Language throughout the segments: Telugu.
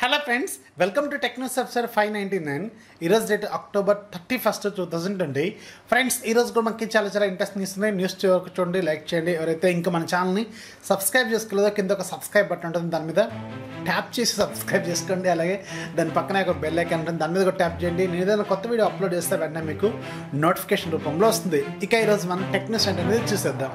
hello friends welcome to techno సబ్సర్ ఫైవ్ నైంటీ నైన్ ఈరోజు date October thirty first two thousand twenty friends ఈరోజు కూడా మనకి చాలా చాలా ఇంట్రెస్టింగ్ ఇస్తున్నాయి న్యూస్ చివరికి చూడండి లైక్ చేయండి ఎవరైతే ఇంకా మన ఛానల్ని సబ్స్క్రైబ్ చేసుకోలేదో కింద ఒక సబ్స్క్రైబ్ బటన్ ఉంటుంది దాని మీద ట్యాప్ చేసి సబ్స్క్రైబ్ చేసుకోండి అలాగే దాని పక్కనే ఒక బెల్ ఐకాన్ ఉంటుంది దాని మీద కూడా ట్యాప్ చేయండి నేను ఏదైనా కొత్త వీడియో అప్లోడ్ చేస్తే వెంటనే మీకు నోటిఫికేషన్ రూపంలో వస్తుంది ఇక ఈరోజు మనం టెక్నో సెంటర్ అనేది చూసేద్దాం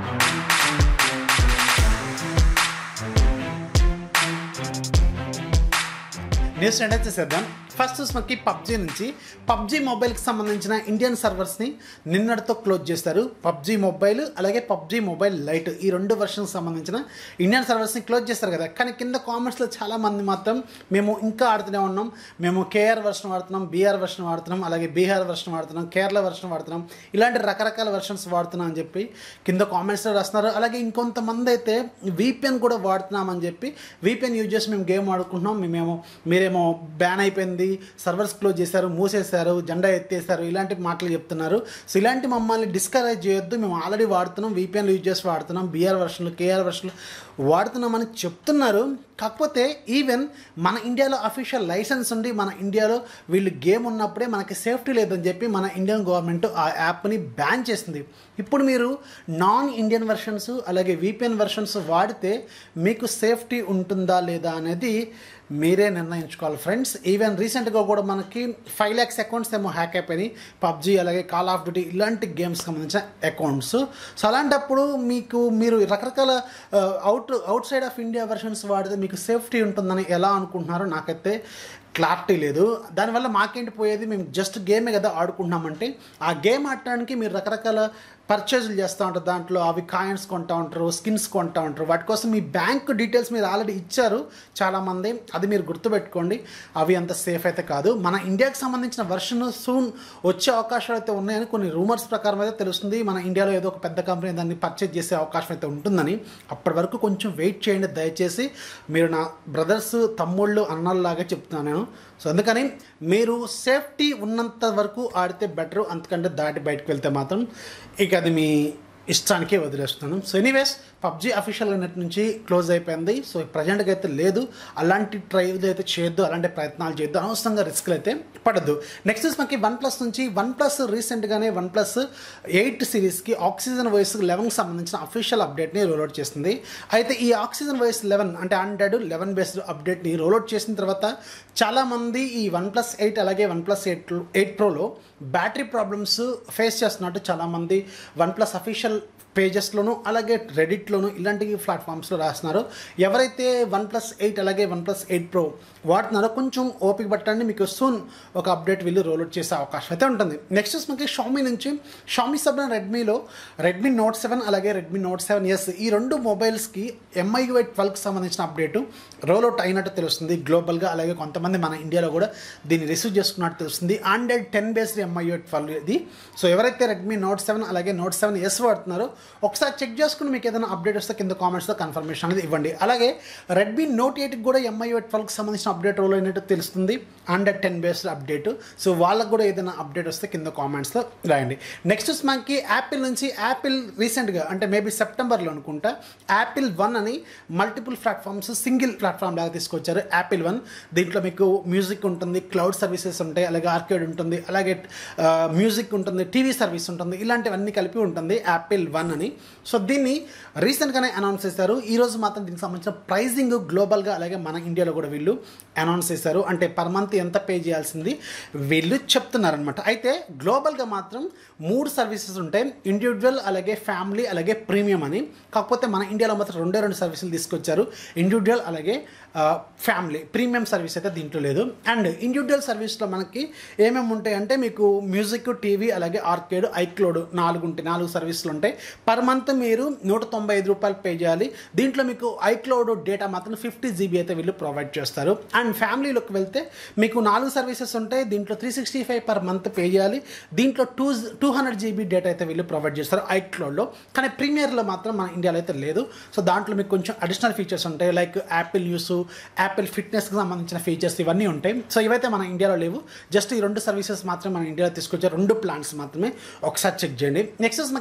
న్యూస్ రెండే చేసేద్దాం ఫస్ట్ చూసి మనకి పబ్జీ నుంచి పబ్జీ మొబైల్కి సంబంధించిన ఇండియన్ సర్వర్స్ని నిన్నటితో క్లోజ్ చేస్తారు పబ్జీ మొబైల్ అలాగే పబ్జీ మొబైల్ లైట్ ఈ రెండు వర్షన్కి సంబంధించిన ఇండియన్ సర్వర్స్ని క్లోజ్ చేస్తారు కదా కానీ కింద కామెంట్స్లో చాలా మంది మాత్రం మేము ఇంకా ఆడుతూనే ఉన్నాం మేము కేఆర్ వర్షన్ వాడుతున్నాం బీఆర్ వర్షన్ వాడుతున్నాం అలాగే బీహార్ వర్షన్ వాడుతున్నాం కేరళ వర్షన్ వాడుతున్నాం ఇలాంటి రకరకాల వర్షన్స్ వాడుతున్నాం అని చెప్పి కింద కామెంట్స్లో రాస్తున్నారు అలాగే ఇంకొంతమంది అయితే వీపీఎన్ కూడా వాడుతున్నామని చెప్పి వీపీఎన్ యూజ్ చేసి మేము గేమ్ ఆడుకుంటున్నాం మేమేమో మీరేమో బ్యాన్ అయిపోయింది సర్వర్స్ క్లోజ్ చేశారు మూసేశారు జెండా ఎత్తేసారు ఇలాంటి మాటలు చెప్తున్నారు సో ఇలాంటి మమ్మల్ని డిస్కరేజ్ చేయొద్దు మేము ఆల్రెడీ వాడుతున్నాం వీపీఎన్ యూజ్ చేసి వాడుతున్నాం బీఆర్ వర్షన్లు కేఆర్ వర్షన్లు వాడుతున్నామని చెప్తున్నారు కాకపోతే ఈవెన్ మన ఇండియాలో అఫీషియల్ లైసెన్స్ ఉండి మన ఇండియాలో వీళ్ళు గేమ్ ఉన్నప్పుడే మనకి సేఫ్టీ లేదని చెప్పి మన ఇండియన్ గవర్నమెంట్ ఆ యాప్ని బ్యాన్ చేసింది ఇప్పుడు మీరు నాన్ ఇండియన్ వెర్షన్స్ అలాగే వీపీఎన్ వెర్షన్స్ వాడితే మీకు సేఫ్టీ ఉంటుందా లేదా అనేది మీరే నిర్ణయించుకోవాలి ఫ్రెండ్స్ ఈవెన్ రీసెంట్గా కూడా మనకి ఫైవ్ ల్యాక్స్ అకౌంట్స్ ఏమో హ్యాక్ అయిపోయినాయి పబ్జీ అలాగే కాల్ ఆఫ్ డ్యూటీ ఇలాంటి గేమ్స్ సంబంధించిన అకౌంట్స్ సో అలాంటప్పుడు మీకు మీరు రకరకాల out outside of India versions వాడితే మీకు సేఫ్టీ ఉంటుందని ఎలా అనుకుంటున్నారో నాకైతే క్లారిటీ లేదు దానివల్ల మాకేంటి పోయేది మేము జస్ట్ గేమే కదా ఆడుకుంటున్నామంటే ఆ గేమ్ ఆడటానికి మీరు రకరకాల పర్చేజులు చేస్తూ ఉంటారు దాంట్లో అవి కాయిన్స్ కొంటూ ఉంటారు స్కిన్స్ కొంటూ ఉంటారు వాటి కోసం మీ బ్యాంక్ డీటెయిల్స్ మీరు ఆల్రెడీ ఇచ్చారు చాలామంది అది మీరు గుర్తుపెట్టుకోండి అవి అంత సేఫ్ అయితే కాదు మన ఇండియాకి సంబంధించిన వర్షన్ సూన్ వచ్చే అవకాశాలు అయితే ఉన్నాయని కొన్ని రూమర్స్ ప్రకారం అయితే తెలుస్తుంది మన ఇండియాలో ఏదో ఒక పెద్ద కంపెనీ దాన్ని పర్చేజ్ చేసే అవకాశం అయితే ఉంటుందని అప్పటి వరకు కొంచెం వెయిట్ చేయండి దయచేసి మీరు నా బ్రదర్స్ తమ్ముళ్ళు అన్నల్లాగా చెప్తున్నాను నేను సో అందుకని మీరు సేఫ్టీ ఉన్నంత వరకు ఆడితే బెటర్ అంతకంటే దాటి బయటకు వెళ్తే మాత్రం ఇక అది మీ ఇష్టానికే వదిలేస్తున్నాను so anyways PUBG official net నుంచి క్లోజ్ అయిపోయింది సో ప్రజెంట్గా అయితే లేదు అలాంటి ట్రైవ్ అయితే చేయొద్దు అలాంటి ప్రయత్నాలు చేయొద్దు అనవసరంగా రిస్క్లు అయితే పడద్దు నెక్స్ట్ మనకి వన్ ప్లస్ నుంచి వన్ ప్లస్ రీసెంట్గానే వన్ ప్లస్ ఎయిట్ సిరీస్కి ఆక్సిజన్ వాయిస్ లెవెన్కి సంబంధించిన అఫీషియల్ అప్డేట్ని రోల్అవుట్ చేస్తుంది అయితే ఈ ఆక్సిజన్ వాయిస్ లెవెన్ అంటే ఆండ్రాయిడ్ లెవెన్ బేస్డ్ అప్డేట్ని రోల్అవుట్ చేసిన తర్వాత చాలామంది ఈ వన్ ప్లస్ ఎయిట్ అలాగే వన్ ప్లస్ ఎయిట్ ఎయిట్ ప్రోలో బ్యాటరీ ప్రాబ్లమ్స్ ఫేస్ చేస్తున్నట్టు చాలామంది వన్ ప్లస్ అఫీషియల్ పేజెస్లోను అలాగే రెడిట్లోను ఇలాంటి ప్లాట్ఫామ్స్లో రాస్తున్నారు ఎవరైతే వన్ ప్లస్ ఎయిట్ అలాగే వన్ ప్లస్ ఎయిట్ ప్రో వాడుతున్నారో కొంచెం ఓపిక పట్టండి మీకు సూన్ ఒక అప్డేట్ వీళ్ళు రోల్అవుట్ చేసే అవకాశం అయితే ఉంటుంది నెక్స్ట్ మనకి షామీ నుంచి షామీ సబ్న రెడ్మీలో రెడ్మీ నోట్ సెవెన్ అలాగే రెడ్మీ నోట్ సెవెన్ ఎస్ ఈ రెండు మొబైల్స్కి ఎంఐ వై ట్వెల్వ్కి సంబంధించిన అప్డేట్ రోల్అవుట్ అయినట్టు తెలుస్తుంది గ్లోబల్గా అలాగే కొంతమంది మన ఇండియాలో కూడా దీన్ని రిసీవ్ చేసుకున్నట్టు తెలుస్తుంది Android ten based MIUI twelve ఇది సో ఎవరైతే రెడ్మీ నోట్ సెవెన్ అలాగే నోట్ సెవెన్ ఎస్ వాడుతున్నారో ఒకసారి చెక్ చేసుకుని మీకు ఏదైనా అప్డేట్ వస్తే కింద కామెంట్స్లో కన్ఫర్మేషన్ అనేది ఇవ్వండి అలాగే రెడ్మీ నోట్ ఎయిట్కి కూడా ఎంఐ ట్వెల్వ్కి సంబంధించిన అప్డేట్ రోల్ అయినట్టు తెలుస్తుంది Android ten based update so వాళ్ళకు కూడా ఏదైనా అప్డేట్ వస్తే కింద కామెంట్స్లో రాయండి నెక్స్ట్ మనకి యాపిల్ నుంచి యాపిల్ రీసెంట్గా అంటే మేబీ సెప్టెంబర్లో అనుకుంటా యాపిల్ వన్ అని మల్టిపుల్ ప్లాట్ఫామ్స్ సింగిల్ ప్లాట్ఫామ్ లాగా తీసుకొచ్చారు యాపిల్ వన్ దీంట్లో మీకు మ్యూజిక్ ఉంటుంది క్లౌడ్ సర్వీసెస్ ఉంటాయి అలాగే ఆర్కేడ్ ఉంటుంది అలాగే మ్యూజిక్ ఉంటుంది టీవీ సర్వీస్ ఉంటుంది ఇలాంటివన్నీ కలిపి ఉంటుంది యాపిల్ వన్ అని సో దీన్ని రీసెంట్గానే అనౌన్స్ చేశారు ఈరోజు మాత్రం దీనికి సంబంధించిన ప్రైజింగ్ గ్లోబల్గా అలాగే మన ఇండియాలో కూడా వీళ్ళు అనౌన్స్ చేశారు అంటే పర్ మంత్ ఎంత పే చేయాల్సింది వీళ్ళు చెప్తున్నారనమాట అయితే గ్లోబల్గా మాత్రం మూడు సర్వీసెస్ ఉంటాయి ఇండివిజువల్ అలాగే ఫ్యామిలీ అలాగే ప్రీమియం అని కాకపోతే మన ఇండియాలో మాత్రం రెండే రెండు సర్వీసులు తీసుకొచ్చారు ఇండివిజువల్ అలాగే ఫ్యామిలీ ప్రీమియం సర్వీస్ అయితే దీంట్లో లేదు అండ్ ఇండివిజువల్ సర్వీస్లో మనకి ఏమేమి ఉంటాయి అంటే మీకు మ్యూజిక్ టీవీ అలాగే ఆర్కేడ్ ఐక్లోడ్ నాలుగు ఉంటాయి నాలుగు సర్వీసులు ఉంటాయి పర్ మంత్ మీరు నూట తొంభై ఐదు రూపాయలు పే చేయాలి దీంట్లో మీకు ఐక్లౌడ్ డేటా మాత్రం ఫిఫ్టీ జీబీ అయితే వీళ్ళు ప్రొవైడ్ చేస్తారు అండ్ ఫ్యామిలీలోకి వెళ్తే మీకు నాలుగు సర్వీసెస్ ఉంటాయి దీంట్లో three sixty five per month pay చేయాలి దీంట్లో two two hundred GB data అయితే వీళ్ళు ప్రొవైడ్ చేస్తారు ఐక్లౌడ్లో కానీ ప్రీమియర్లో మాత్రం మన ఇండియాలో అయితే లేదు సో దాంట్లో మీకు కొంచెం అడిషనల్ ఫీచర్స్ ఉంటాయి లైక్ యాపిల్ న్యూస్ యాపిల్ ఫిట్నెస్కి సంబంధించిన ఫీచర్స్ ఇవన్నీ ఉంటాయి సో ఇవైతే మన ఇండియాలో లేవు జస్ట్ ఈ రెండు సర్వీసెస్ మాత్రమే మన ఇండియాలో తీసుకొచ్చే రెండు ప్లాన్స్ మాత్రమే ఒకసారి చెక్ చేయండి నెక్స్ట్ మనకి మైక్రోసాఫ్ట్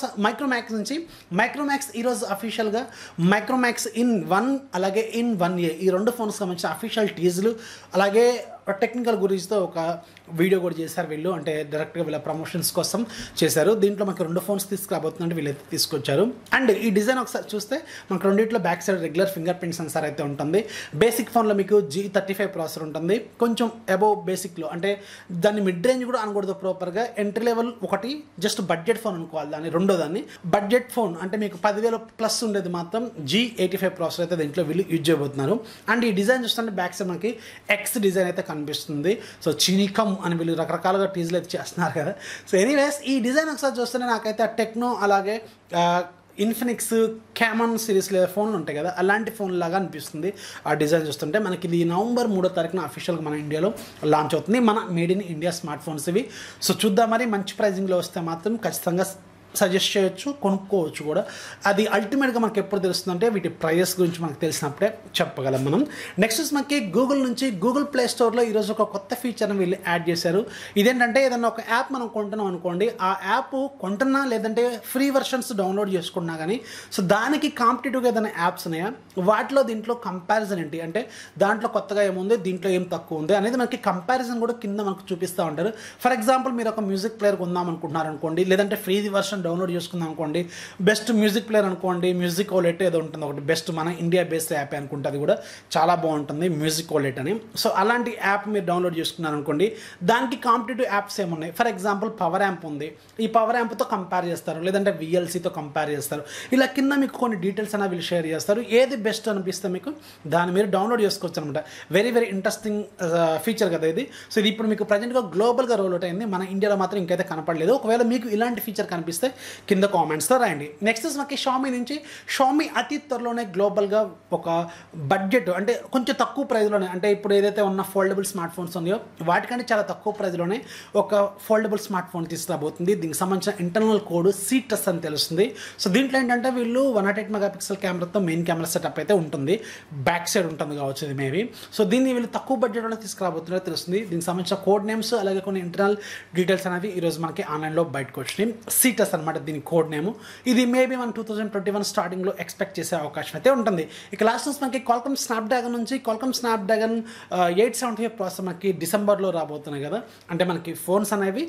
మైక్రోమ్యాక్స్ నుంచి మైక్రోమ్యాక్స్ ఈరోజు అఫీషియల్గా మైక్రోమ్యాక్స్ ఇన్ వన్ అలాగే ఇన్ వన్ ఏ ఈ రెండు ఫోన్స్ సంబంధించిన అఫీషియల్ టీజులు అలాగే టెక్నికల్ గురించితో ఒక వీడియో కూడా చేశారు వీళ్ళు అంటే డైరెక్ట్గా వీళ్ళ ప్రమోషన్స్ కోసం చేశారు దీంట్లో మనకి రెండు ఫోన్స్ తీసుకురాబోతుందంటే వీళ్ళైతే తీసుకొచ్చారు అండ్ ఈ డిజైన్ ఒకసారి చూస్తే మనకు రెండిట్లో back side regular fingerprint sensor అయితే ఉంటుంది బేసిక్ ఫోన్లో మీకు జీ థర్టీ ఫైవ్ ప్రాసెసర్ ఉంటుంది కొంచెం అబౌవ్ బేసిక్లో అంటే దాన్ని మిడ్ రేంజ్ కూడా అనకూడదు ప్రాపర్గా ఎంట్రీ లెవెల్ ఒకటి జస్ట్ బడ్జెట్ ఫోన్ అనుకోవాలి దాన్ని రెండో దాన్ని బడ్జెట్ ఫోన్ అంటే మీకు పదివేల ప్లస్ ఉండేది మాత్రం జీ ఎయిటీ ఫైవ్ ప్రాసెసర్ అయితే దీంట్లో వీళ్ళు యూజ్ చేయబోతున్నారు అండ్ ఈ డిజైన్ చూస్తుంటే బ్యాక్ సైడ్ మనకి ఎక్స్ డిజైన్ అయితే కనిపిస్తుంది సో చినికమ్ అని వీళ్ళు రకరకాలుగా టీజులు అయితే చేస్తున్నారు కదా సో ఎనీవేస్ ఈ డిజైన్ ఒకసారి చూస్తుంటే నాకైతే టెక్నో అలాగే ఇన్ఫినిక్స్ క్యామన్ సిరీస్ లేదా ఫోన్లు ఉంటాయి కదా అలాంటి ఫోన్ లాగా అనిపిస్తుంది ఆ డిజైన్ చూస్తుంటే మనకి ఇది నవంబర్ మూడో తారీఖున అఫీషియల్గా మన ఇండియాలో లాంచ్ అవుతుంది మన made in India smartphones ఇవి సో చూద్దాం మరి మంచి ప్రైజింగ్లో వస్తే మాత్రం ఖచ్చితంగా సజెస్ట్ చేయొచ్చు కొనుక్కోవచ్చు కూడా అది అల్టిమేట్గా మనకి ఎప్పుడు తెలుస్తుందంటే వీటి ప్రైజెస్ గురించి మనకు తెలిసినప్పుడే చెప్పగలం మనం నెక్స్ట్ మనకి గూగుల్ నుంచి గూగుల్ ప్లే స్టోర్లో ఈరోజు ఒక కొత్త ఫీచర్ని వీళ్ళు యాడ్ చేశారు ఇదేంటంటే ఏదన్నా ఒక యాప్ మనం కొంటున్నాం అనుకోండి ఆ యాప్ కొంటున్నా లేదంటే ఫ్రీ వర్షన్స్ డౌన్లోడ్ చేసుకున్నా కానీ సో దానికి కాంపిటేటివ్గా ఏదైనా యాప్స్ ఉన్నాయా వాటిలో దీంట్లో కంపారిజన్ ఏంటి అంటే దాంట్లో కొత్తగా ఏముంది దీంట్లో ఏం తక్కువ ఉంది అనేది మనకి కంపారిజన్ కూడా కింద మనకు చూపిస్తూ ఉంటారు ఫర్ ఎగ్జాంపుల్ మీరు ఒక మ్యూజిక్ ప్లేయర్ కొందాం అనుకుంటున్నారు అనుకోండి లేదంటే ఫ్రీ వర్షన్ డౌన్లోడ్ చేసుకుందాం అనుకోండి బెస్ట్ మ్యూజిక్ ప్లేయర్ అనుకోండి మ్యూజిక్ ఓలెట్ ఏదో ఉంటుంది ఒకటి బెస్ట్ మన ఇండియా బేస్డ్ యాప్ అనుకుంటే అది కూడా చాలా బాగుంటుంది మ్యూజిక్ ఓలెట్ అని సో అలాంటి యాప్ మీరు డౌన్లోడ్ చేసుకున్నారు అనుకోండి దానికి కాంపిటేటివ్ యాప్స్ ఏమున్నాయి ఫర్ ఎగ్జాంపుల్ పవర్ యాంప్ ఉంది ఈ పవర్ యాంప్తో కంపేర్ చేస్తారు లేదంటే విఎల్సీతో కంపేర్ చేస్తారు ఇలా కింద మీకు కొన్ని డీటెయిల్స్ అనేవి వీళ్ళు షేర్ చేస్తారు ఏది బెస్ట్ అనిపిస్తే మీకు దాన్ని మీరు డౌన్లోడ్ చేసుకోవచ్చు అనమాట వెరీ వెరీ ఇంట్రెస్టింగ్ ఫీచర్ కదా ఇది సో ఇది ఇప్పుడు మీకు ప్రజెంట్గా గ్లోబల్గా రోల్ అవుట్ అయింది మన ఇండియాలో మాత్రం ఇంకైతే కనపడలేదు ఒకవేళ మీకు ఇలాంటి ఫీచర్ కనిపిస్తే కింద కామెంట్స్తో రాయండి నెక్స్ట్ మనకి షామీ నుంచి షామీ అతి త్వరలోనే గ్లోబల్గా ఒక బడ్జెట్ అంటే కొంచెం తక్కువ ప్రైస్లోనే అంటే ఇప్పుడు ఏదైతే ఉన్న ఫోల్డబుల్ స్మార్ట్ ఫోన్స్ ఉన్నాయో వాటికంటే చాలా తక్కువ ప్రైస్లోనే ఒక ఫోల్డబుల్ స్మార్ట్ ఫోన్ తీసుకురాబోతుంది దీనికి సంబంధించిన ఇంటర్నల్ కోడ్ సీటస్ అని తెలుస్తుంది సో దీంట్లో ఏంటంటే వీళ్ళు one naught eight megapixel కెమెరాతో మెయిన్ కెమెరా సెటప్ అయితే ఉంటుంది బ్యాక్ సైడ్ ఉంటుంది కావచ్చు ఇది మేబీ సో దీన్ని వీళ్ళు తక్కువ బడ్జెట్లోనే తీసుకురాబోతున్నారో తెలుస్తుంది దీనికి సంబంధించిన కోడ్ నేమ్స్ అలాగే కొన్ని ఇంటర్నల్ డీటెయిల్స్ అనేవి ఈరోజు మనకి ఆన్లైన్లో బయటకు వచ్చినాయి సీటస్ అనమాట దీని కోడ్ నేమ్ ఇది మేబీ మన టూ థౌసండ్ ట్వంటీ వన్ స్టార్టింగ్లో ఎక్స్పెక్ట్ చేసే అవకాశం అయితే ఉంటుంది ఇక లాస్ట్ నుంచి మనకి కాల్కమ్ స్నాప్ డ్రాగన్ నుంచి Qualcomm Snapdragon eight seventy five process మనకి డిసెంబర్లో రాబోతున్నాయి కదా అంటే మనకి ఫోన్స్ అనేవి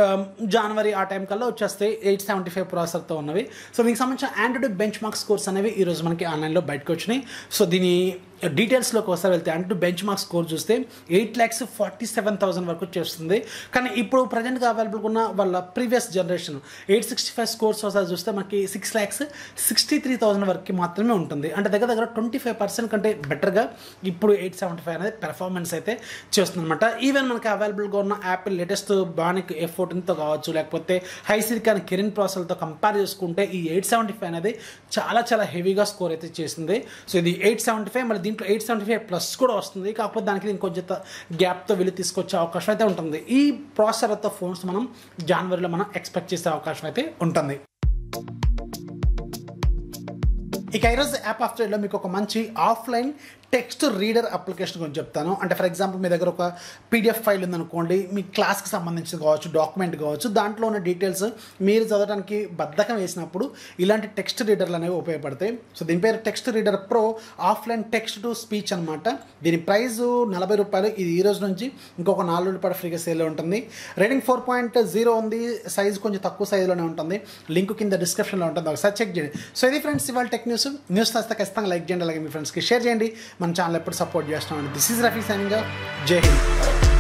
జనవరి ఆ టైం కల్లా వచ్చేస్తాయి ఎయిట్ సెవెంటీ ఫైవ్ ప్రాసెసర్తో ఉన్నవి సో దీనికి సంబంధించిన ఆండ్రాయిడ్ బెంచ్ మార్క్ స్కోర్స్ అనేవి ఈరోజు మనకి ఆన్లైన్లో బయటకు వచ్చినాయి సో దీని డీటెయిల్స్లోకి ఒకసారి వెళ్తే అంటూ బెంచ్ మార్క్ స్కోర్ చూస్తే eight lakhs forty seven thousand వరకు చేస్తుంది కానీ ఇప్పుడు ప్రజెంట్గా అవైలబుల్గా ఉన్న వాళ్ళ previous generation eight sixty five scores ఒకసారి చూస్తే మనకి six lakhs sixty three thousand వరకు మాత్రమే ఉంటుంది అంటే దగ్గర దగ్గర ట్వంటీ ఫైవ్ పర్సెంట్ కంటే బెటర్గా ఇప్పుడు ఎయిట్ సెవెంటీ ఫైవ్ అనేది పెర్ఫార్మెన్స్ అయితే చేస్తుందన్నమాట ఈవెన్ మనకి అవైలబుల్గా ఉన్న యాపిల్ లేటెస్ట్ బానిక్ ఎఫ్ ఫోర్టీన్తో కావచ్చు లేకపోతే హై సిలికాన్ కెరిన్ ప్రాసెస్తో కంపేర్ చేసుకుంటే ఈ ఎయిట్ సెవెంటీ ఫైవ్ అనేది చాలా చాలా హెవీగా స్కోర్ అయితే చేసింది సో ఇది ఎయిట్ సెవెంటీ ఫైవ్ మళ్ళీ దీంట్లో ఎయిట్ సెవెంటీ ఫైవ్ ప్లస్ కూడా వస్తుంది కాకపోతే దానికి ఇంకొంచెం గ్యాప్తో వెళ్ళి తీసుకొచ్చే అవకాశం అయితే ఉంటుంది ఈ ప్రాసెసర్తో ఫోన్స్ మనం జనవరిలో మనం ఎక్స్పెక్ట్ చేసే అవకాశం అయితే ఉంటుంది ఇక ఈరోజు యాప్ ఆఫ్టర్లో మీకు ఒక మంచి ఆఫ్లైన్ టెక్స్ట్ రీడర్ అప్లికేషన్ గురించి చెప్తాను అంటే ఫర్ ఎగ్జాంపుల్ మీ దగ్గర ఒక పీడిఎఫ్ ఫైల్ ఉందనుకోండి మీ క్లాస్కి సంబంధించి కావచ్చు డాక్యుమెంట్ కావచ్చు దాంట్లో ఉన్న డీటెయిల్స్ మీరు చదవడానికి బద్ధకం వేసినప్పుడు ఇలాంటి టెక్స్ట్ రీడర్లు అనేవి ఉపయోగపడతాయి సో దీని పేరు text reader pro offline text to speech అనమాట దీని ప్రైస్ నలభై రూపాయలు ఇది ఈ రోజు నుంచి ఇంకొక నాలుగు రూపాయల ఫ్రీగా సేల్లో ఉంటుంది రేటింగ్ ఫోర్ పాయింట్ జీరో ఉంది సైజ్ కొంచెం తక్కువ సైజులోనే ఉంటుంది లింక్ కింద డిస్క్రిప్షన్లో ఉంటుంది ఒకసారి చెక్ చేయండి సో ఇది ఫ్రెండ్స్ ఇవాళ టెక్ న్యూస్ న్యూస్ వస్తే ఖచ్చితంగా లైక్ చేయండి అలాగే మీ ఫ్రెండ్స్కి షేర్ చేయండి మన ఛానల్ ఎప్పుడు సపోర్ట్ చేస్తామండి దిస్ ఈజ్ రఫీ సైనింగ్ జై హింద్